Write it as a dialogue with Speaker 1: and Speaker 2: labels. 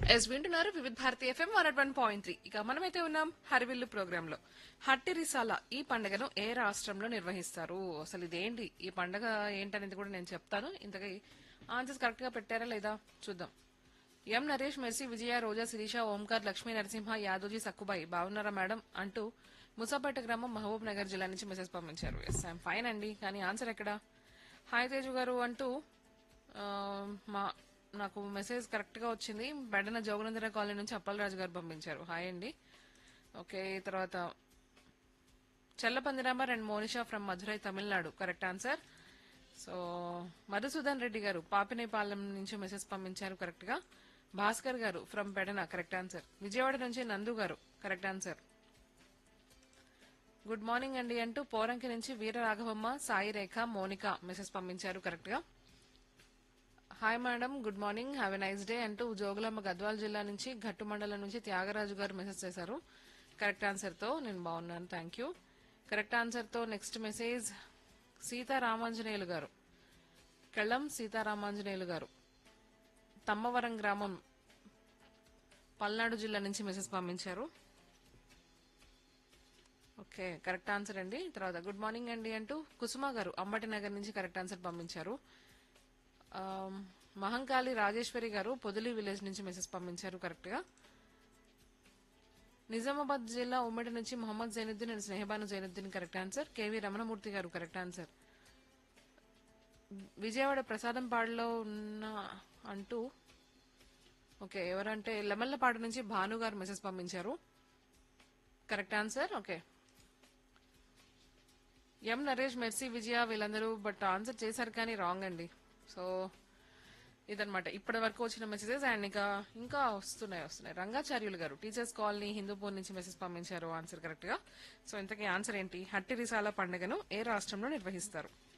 Speaker 1: yes వింటున్నారు Vividh Bharati FM one one point three ఇక మనమైతే ఉన్నాం హరివిల్లు ప్రోగ్రామ్ లో హట్టి రిసాల ఈ పండుగను ఏ రాష్ట్రంలో నిర్వహిస్తారు అసలు ఇదేంటి ఈ పండుగ ఏంటనేది కూడా నేను చెప్తాను ఇంతకీ ఆన్సర్స్ కరెక్ట్ గా పెట్టారా లేదా చూద్దాం ఎం నరేష్ మెర్సీ విజయ రోజా శిరీష ఓంకార్ లక్ష్మీ నరసింహ యాదోజీ సక్కుబాయి బాగున్నారా మేడం అంటూ ముసాపేట గ్రామం మహబూబ్ నగర్ జిల్లా నుంచి మెసేజ్ పంపించారు ఎస్ ఐఎమ్ ఫైన్ అండి కానీ ఆన్సర్ ఎక్కడా హాయ్ తేజు గారు అంటూ ఆ, మా నాకు మెసేజ్ కరెక్ట్ గా వచ్చింది బెడన జోగునందర కాలనీ నుంచి అప్పలరాజు గారు పంపించారు హాయ్ అండి ఓకే తర్వాత Chellapandiramar and Monisha from Madurai Tamil Nadu correct answer so Madhusudan Reddy గారు పాపినేపాలెం నుంచి మెసేజ్ పంపించారు కరెక్ట్ గా భాస్కర్ గారు from Pedana correct answer Vijayawada నుంచి నందు గారు కరెక్ట్ ఆన్సర్ గుడ్ మార్నింగ్ అండి అంటూ పోరంకి నుంచి వీర రాఘవమ్మ సాయి రేఖ మోనిక మెసేజ్ పంపించారు కరెక్ట్ గా hi madam good morning have a nice day అంటూ జోగులమ్మ గద్వాల్ జిల్లా నుంచి ఘట్టు మండలం నుంచి త్యాగరాజు గారు మెసేజ్ చేశారు కరెక్ట్ ఆన్సర్ తో నేను బాగున్నాను థ్యాంక్ యూ కరెక్ట్ ఆన్సర్ తో నెక్స్ట్ మెసేజ్ సీతారామాంజనేయులు గారు కెళ్ళం సీతారామాంజనేయులు గారు తమ్మవరం గ్రామం పల్నాడు జిల్లా నుంచి మెసేజ్ పంపించారు ఓకే కరెక్ట్ ఆన్సర్ అండి తర్వాత గుడ్ మార్నింగ్ అండి అంటూ కుసుమ గారు అంబటి నగర్ నుంచి కరెక్ట్ ఆన్సర్ పంపించారు ఆమ్, మహంకాళి రాజేశ్వరి గారు పొదిలి విలేజ్ నుంచి మెసేజ్ పంపించారు కరెక్ట్ గా నిజామాబాద్ జిల్లా ఉమ్మడి నుంచి Mohammed Zainuddin and Snehabanu Zainuddin correct answer K V Ramanamurthy గారు కరెక్ట్ ఆన్సర్ విజయవాడ ప్రసాదంపాడులో ఉన్న అంటూ ఓకే ఎవరంటే లెమల్లపాడు నుంచి భాను గారు మెసేజ్ పంపించారు correct answer okay M Naresh Mercy Vijaya వీళ్ళందరూ బట్ ఆన్సర్ చేశారు కానీ రాంగ్ అండి సో ఇదనమాట ఇప్పటి వరకు వచ్చిన మెసేజెస్ అండ్ ఇంకా ఇంకా వస్తున్నాయి వస్తున్నాయి రంగాచార్యులు గారు టీచర్స్ కాలనీ హిందూపూర్ నుంచి మెసేజ్ పంపించారు ఆన్సర్ కరెక్ట్ గా సో ఇంతకీ ఆన్సర్ ఏంటి హట్టి రిసాల పండుగను ఏ రాష్ట్రంలో నిర్వహిస్తారు